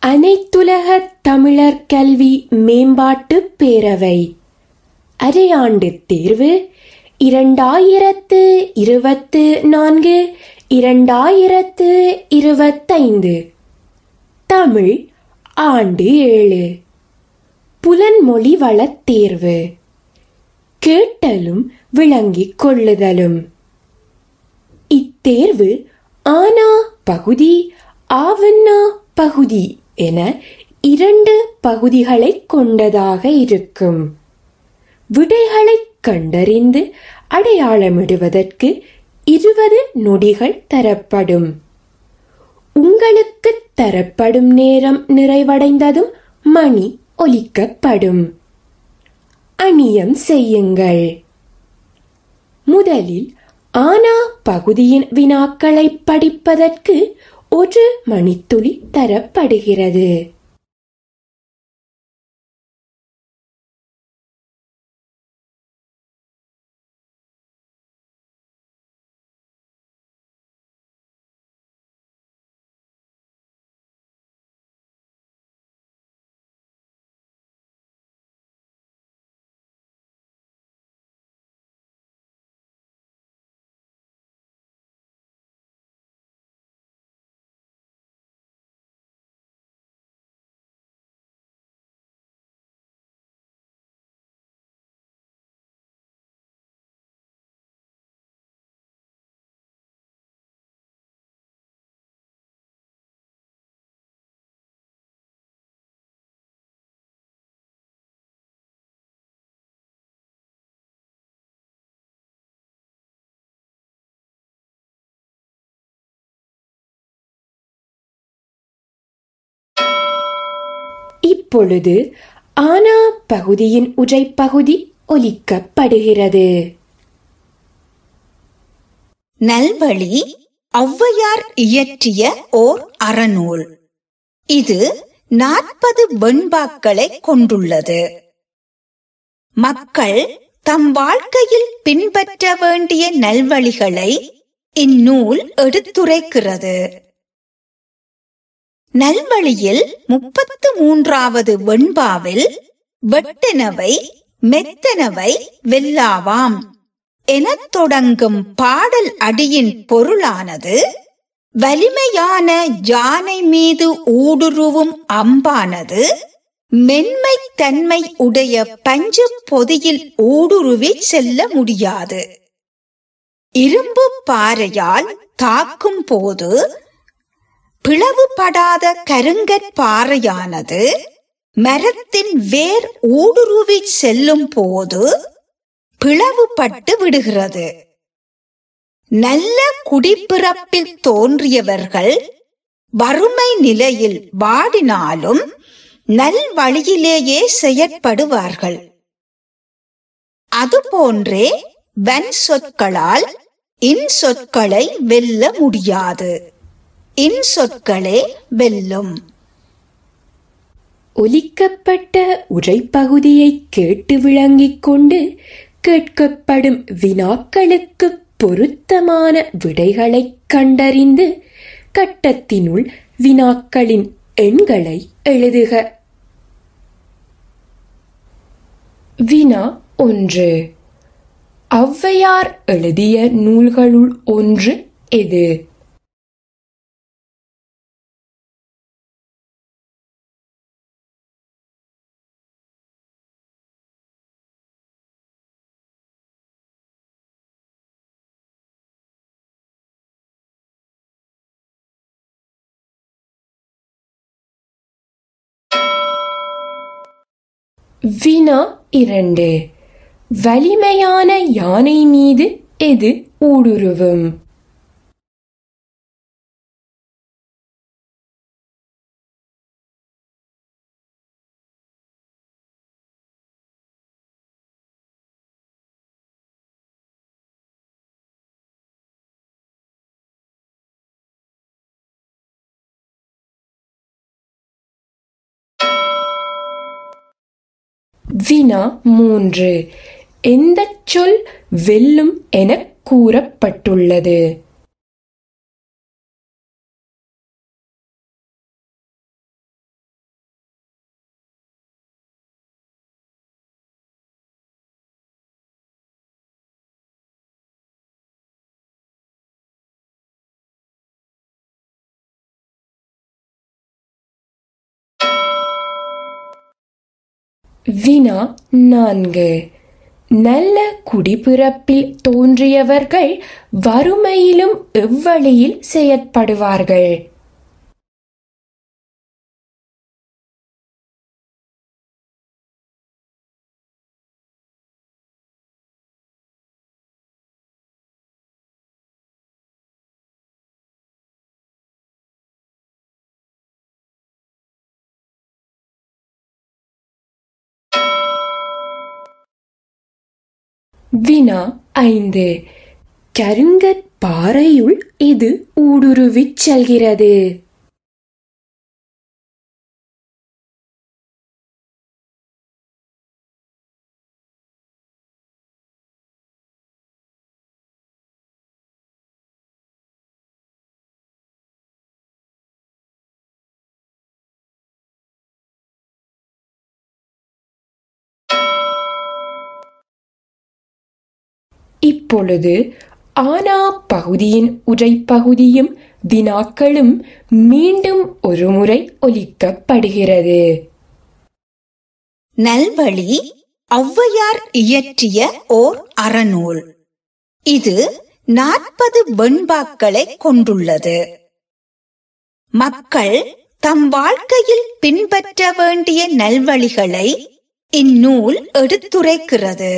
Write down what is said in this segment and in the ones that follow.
அனைத்துலக தமிழர் கல்வி மேம்பாட்டு பேரவை அரையாண்டு தேர்வு இரண்டாயிரத்து இருபத்து நான்கு இரண்டாயிரத்து இருபத்தைந்து தமிழ் ஆண்டு ஏழு புலன்மொழி வளத் தேர்வு கேட்டலும் விளங்கிக் கொள்ளுதலும் இத்தேர்வு ஆனா பகுதி ஆவண்ணா பகுதி என இரண்டு பகுதிகளைக் கொண்டதாக இருக்கும் விடைகளைக் கண்டறிந்து அடையாளமிடுவதற்கு இருபது நொடிகள் தரப்படும் உங்களுக்கு தரப்படும் நேரம் நிறைவடைந்ததும் மணி ஒலிக்கப்படும் அணியம் செய்யுங்கள் முதலில் ஆனா பகுதியின் வினாக்களை படிப்பதற்கு ஒரு மணித்துளி தரப்படுகிறது இப்பொழுது ஆனா பகுதியின் உரைப்பகுதி ஒலிக்கப்படுகிறது நல்வழி ஔவையார் இயற்றிய ஓர் அறநூல் இது நாற்பது வெண்பாக்களை கொண்டுள்ளது மக்கள் தம் வாழ்க்கையில் பின்பற்ற வேண்டிய நல்வழிகளை இந்நூல் எடுத்துரைக்கிறது நல்வழியில் முப்பத்து மூன்றாவது வெண்பாவில் வெட்டெனவை மெத்தனவை வெல்லாவாம் எனத் தொடங்கும் பாடல் அடியின் பொருளானது வலிமையான யானை மீது ஊடுருவும் அம்பானது மென்மை தன்மை உடைய பஞ்சு பொதியில் ஊடுருவி செல்ல முடியாது இரும்பு பாறையால் தாக்கும் போது பிளவுபடாத கருங்கற்பாறையானது மரத்தின் வேர் ஊடுருவி செல்லும் போது பிளவுபட்டு விடுகிறது நல்ல குடிப்பிறப்பில் தோன்றியவர்கள் வறுமை நிலையில் வாடினாலும் நல் வழியிலேயே செயற்படுவார்கள் அதுபோன்றே வன் சொற்களால் இன் சொற்களை வெல்ல முடியாது இன் சொற்களே வெல்லும் ஒலிக்கப்பட்ட உரைப்பகுதியை கேட்டு விளங்கிக் கொண்டு கேட்கப்படும் வினாக்களுக்கு பொருத்தமான விடைகளைக் கண்டறிந்து கட்டத்தினுள் வினாக்களின் எண்களை எழுதுக வினா ஒன்று ஔவையார் எழுதிய நூல்களுள் ஒன்று எது வினா இரண்டு வலிமையான யானை மீது எது ஊடுருவும் வினா மூன்று எந்தச் சொல் வெல்லும் எனக் கூறப்பட்டுள்ளது வினா நான்கு நல்ல குடிப்பிறப்பில் தோன்றியவர்கள் வறுமையிலும் எவ்வழியில் செயற்படுவார்கள் வினா ஐந்து கருங்கற் பாறையுள் இது ஊடுருவிச் செல்கிறது இப்பொழுது ஆனா பகுதியின் உரைப்பகுதியும் வினாக்களும் மீண்டும் ஒருமுறை ஒலிக்கப்படுகிறது நல்வழி ஔவையார் இயற்றிய ஓர் அறநூல் இது நாற்பது வெண்பாக்களை கொண்டுள்ளது மக்கள் தம் வாழ்க்கையில் பின்பற்ற வேண்டிய நல்வழிகளை இந்நூல் எடுத்துரைக்கிறது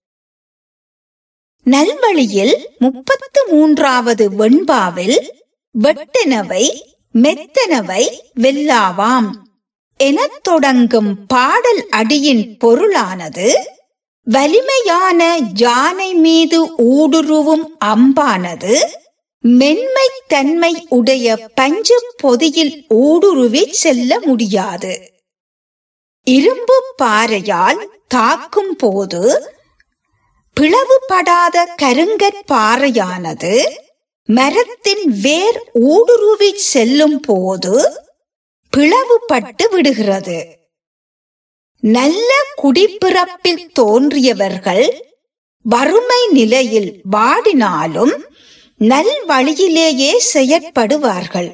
நல்வழியில் முப்பத்து மூன்றாவது வெண்பாவில் வெட்டெனவை மெத்தனவை வெல்லாவாம் எனத் தொடங்கும் பாடல் அடியின் பொருளானது வலிமையான யானை மீது ஊடுருவும் அம்பானது மென்மை தன்மை உடைய பஞ்சு பொதியில் ஊடுருவி செல்ல முடியாது இரும்பு பாறையால் தாக்கும் போது பிளவுபடாத கருங்கற் பாறையானது மரத்தின் வேர் ஊடுருவி செல்லும் போது பிளவுபட்டு விடுகிறது நல்ல குடிப்பிறப்பில் தோன்றியவர்கள் வறுமை நிலையில் வாடினாலும் நல் வழியிலேயே செயற்படுவார்கள்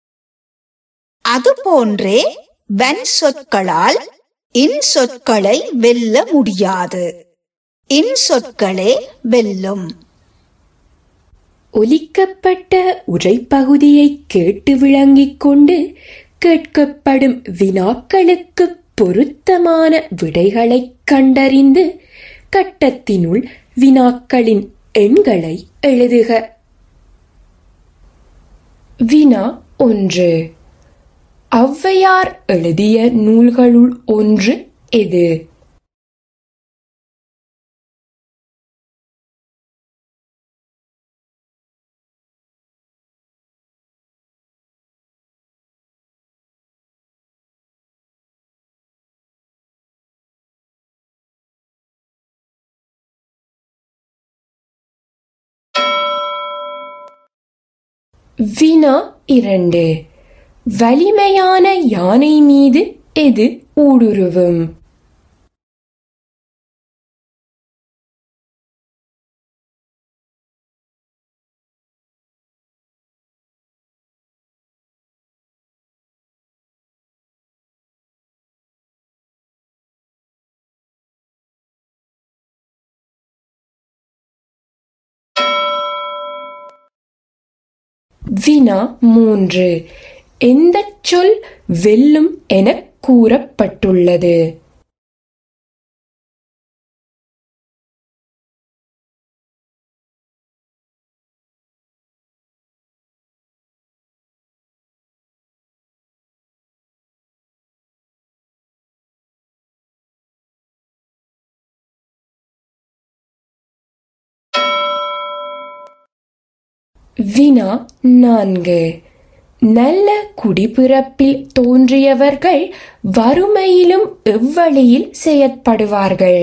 அதுபோன்றே வன் சொற்களால் இன் சொற்களை வெல்ல முடியாது இன் சொற்களே வெல்லும் ஒலிக்கப்பட்ட உரைப்பகுதியை கேட்டு விளங்கிக் கொண்டு கேட்கப்படும் வினாக்களுக்கு பொருத்தமான விடைகளைக் கண்டறிந்து கட்டத்தினுள் வினாக்களின் எண்களை எழுதுக வினா ஒன்று ஔவையார் எழுதிய நூல்களுள் ஒன்று எது வினா இரண்டு வலிமையான யானை மீது எது ஊடுருவும் வினா மூன்று எந்தச் சொல் வெல்லும் எனக் கூறப்பட்டுள்ளது வினா நான்கு நல்ல குடிப்பிறப்பில் தோன்றியவர்கள் வறுமையிலும் எவ்வழியில் செயற்படுவார்கள்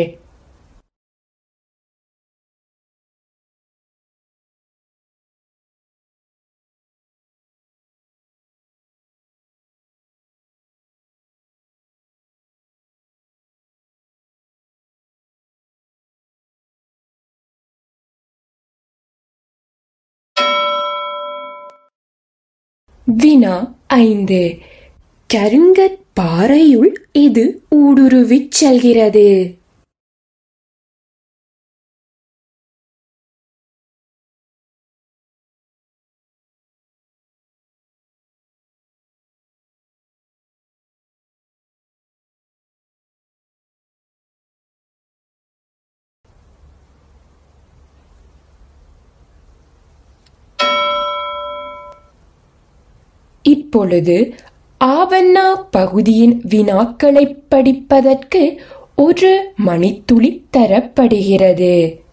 வினா ஐந்து கருங்கற் பாறையுள் இது ஊடுருவிச் செல்கிறது இப்பொழுது ஆவண்ணா பகுதியின் வினாக்களைப் படிப்பதற்கு ஒரு மணித்துளி தரப்படுகிறது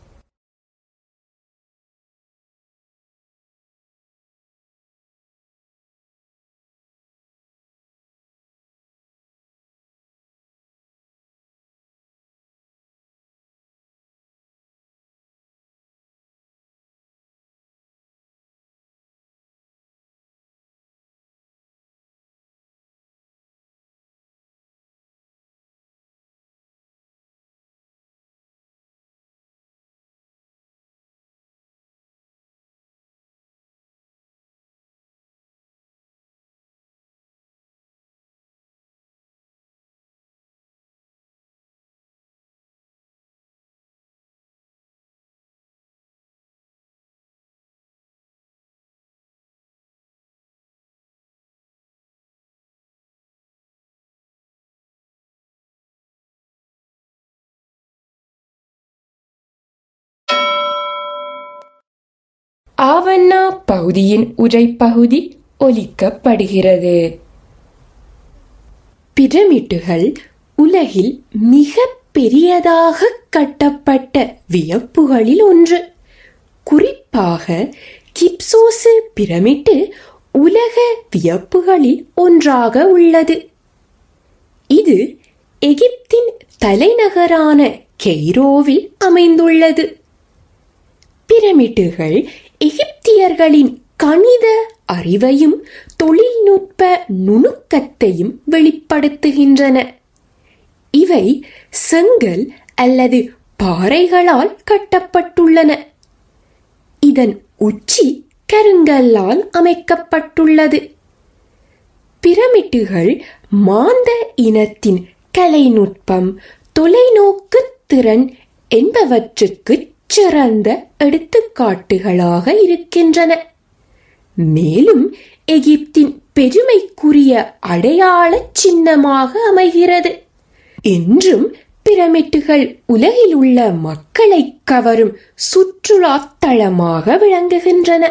ஆவண்ணா பகுதியின் உரைப்பகுதி ஒலிக்கப்படுகிறது பிரமிட்டுகள் உலகில் மிக பெரியதாக கட்டப்பட்ட வியப்புகளில் ஒன்று குறிப்பாக கிப்சோசு பிரமிட்டு உலக வியப்புகளில் ஒன்றாக உள்ளது இது எகிப்தின் தலைநகரான கெய்ரோவில் அமைந்துள்ளது பிரமிட்டுகள் எகிப்தியர்களின் கணித அறிவையும் தொழில்நுட்ப நுணுக்கத்தையும் வெளிப்படுத்துகின்றன இவை செங்கல் அல்லது பாறைகளால் கட்டப்பட்டுள்ளன இதன் உச்சி கருங்கல்லால் அமைக்கப்பட்டுள்ளது பிரமிட்டுகள் மாந்த இனத்தின் கலைநுட்பம் தொலைநோக்கு திறன் என்பவற்றுக்கு சிறந்த எடுத்துக்காட்டுகளாக இருக்கின்றன மேலும் எகிப்தின் பெருமைக்குரிய அடையாள சின்னமாக அமைகிறது என்றும் பிரமிட்டுகள் உலகில் உள்ள மக்களை கவரும் சுற்றுலா தளமாக விளங்குகின்றன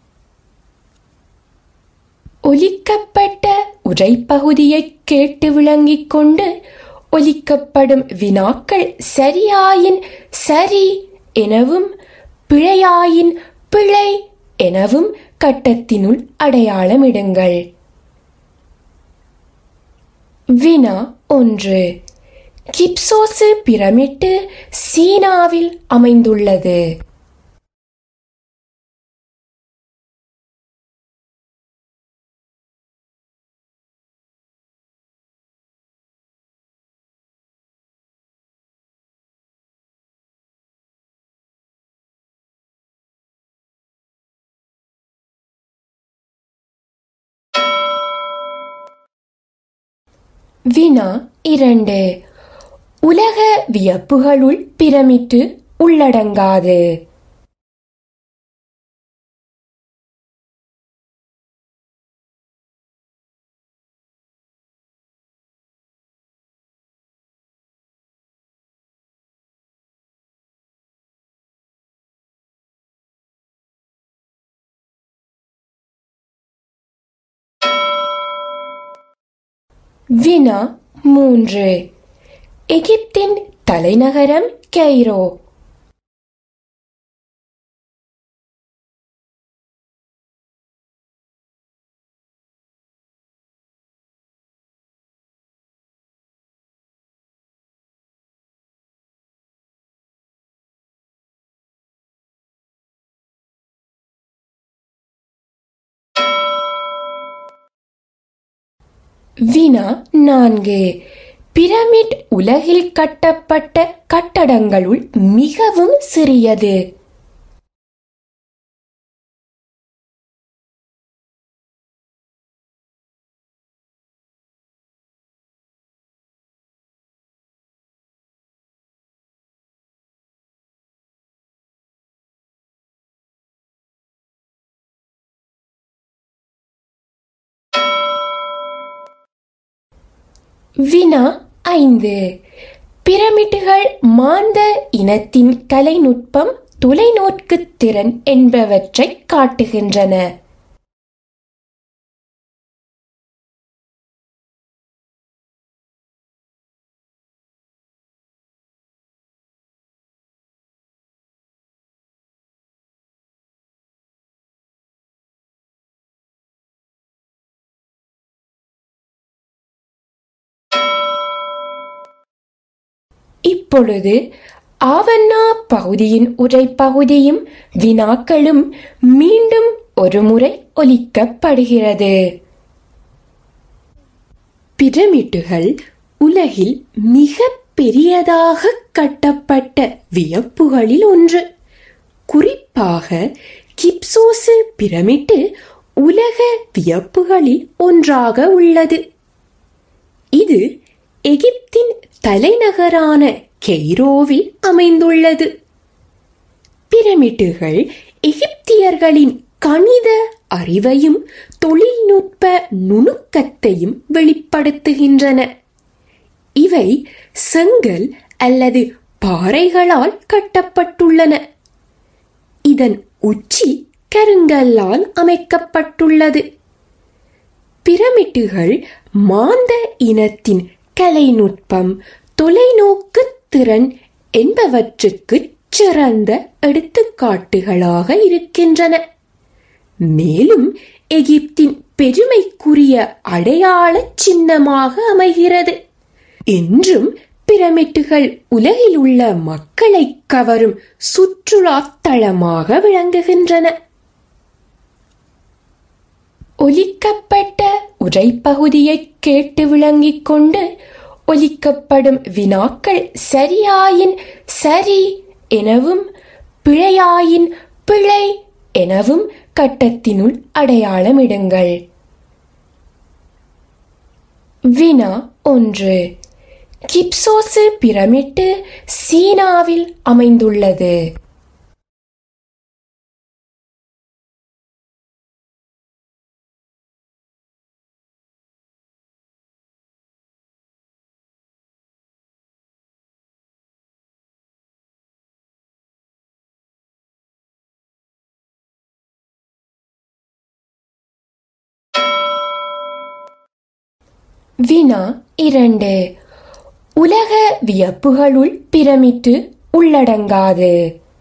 ஒலிக்கப்பட்ட உரைப்பகுதியை கேட்டு விளங்கிக் கொண்டு ஒலிக்கப்படும் வினாக்கள் சரியாயின் சரி எனவும் பிழையாயின் பிழை எனவும் கட்டத்தினுள் அடையாளமிடுங்கள் வினா ஒன்று கிப்சோசு பிரமிட்டு சீனாவில் அமைந்துள்ளது வினா இரண்டு உலக வியப்புகளுள் பிரமிட்டு உள்ளடங்காது வினா மூன்று எகிப்தின் தலைநகரம் கெய்ரோ வினா நான்கு பிரமிட் உலகில் கட்டப்பட்ட கட்டடங்களுள் மிகவும் சிறியது வினா ஐந்து பிரமிட்டுகள் மாந்த இனத்தின் கலைநுட்பம் தொலைநோக்கு திறன் என்பவற்றை காட்டுகின்றன இப்பொழுது ஆவண்ணா பகுதியின் உரைப்பகுதியும் வினாக்களும் மீண்டும் ஒருமுறை ஒலிக்கப்படுகிறது பிரமிட்டுகள் உலகில் மிக பெரியதாக கட்டப்பட்ட வியப்புகளில் ஒன்று குறிப்பாக கிப்சோசு பிரமிட்டு உலக வியப்புகளில் ஒன்றாக உள்ளது இது எகிப்தின் தலைநகரான கெய்ரோவில் அமைந்துள்ளது பிரமிட்டுகள் எகிப்தியர்களின் கணித அறிவையும் தொழில்நுட்ப நுணுக்கத்தையும் வெளிப்படுத்துகின்றன இவை செங்கல் அல்லது பாறைகளால் கட்டப்பட்டுள்ளன இதன் உச்சி கருங்கல்லால் அமைக்கப்பட்டுள்ளது பிரமிட்டுகள் மாந்த இனத்தின் கலைநுட்பம் தொலைநோக்கு திறன் என்பவற்றுக்கு சிறந்த எடுத்துக்காட்டுகளாக இருக்கின்றன மேலும் எகிப்தின் பெருமைக்குரிய அடையாள சின்னமாக அமைகிறது என்றும் பிரமிட்டுகள் உலகில் உள்ள மக்களை கவரும் சுற்றுலா தளமாக விளங்குகின்றன ஒலிக்கப்பட்ட உரைப்பகுதியை கேட்டு விளங்கிக் கொண்டு ஒலிக்கப்படும் வினாக்கள் சரியாயின் சரி எனவும் பிழையாயின் பிழை எனவும் கட்டத்தினுள் அடையாளமிடுங்கள் வினா ஒன்று கிப்சோசு பிரமிட்டு சீனாவில் அமைந்துள்ளது வினா இரண்டு உலக வியப்புகளுள் பிரமிட்டு உள்ளடங்காது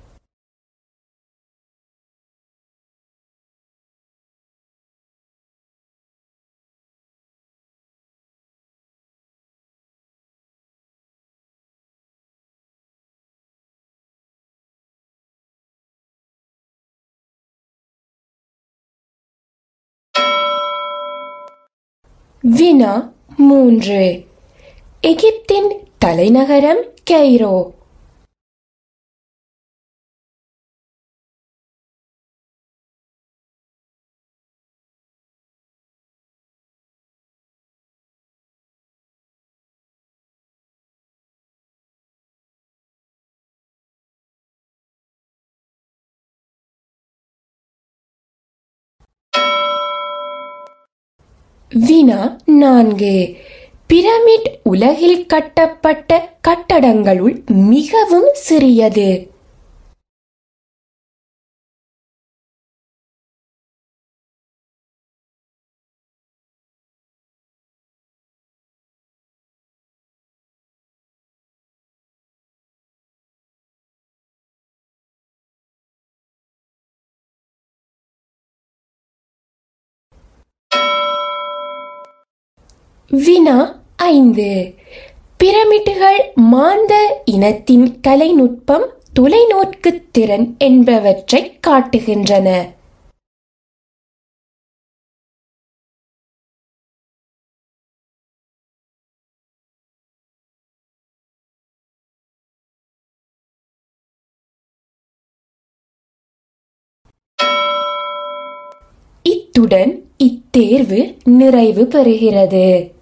வினா மூன்று எகிப்தின் தலைநகரம் கெய்ரோ வினா நான்கு பிரமிட் உலகில் கட்டப்பட்ட கட்டடங்களுள் மிகவும் சிறியது வினா ஐந்து பிரமிட்டுகள் மாந்த இனத்தின் கலைநுட்பம் தொலைநோக்கு திறன் என்பவற்றை காட்டுகின்றன இத்துடன் இத்தேர்வு நிறைவு பெறுகிறது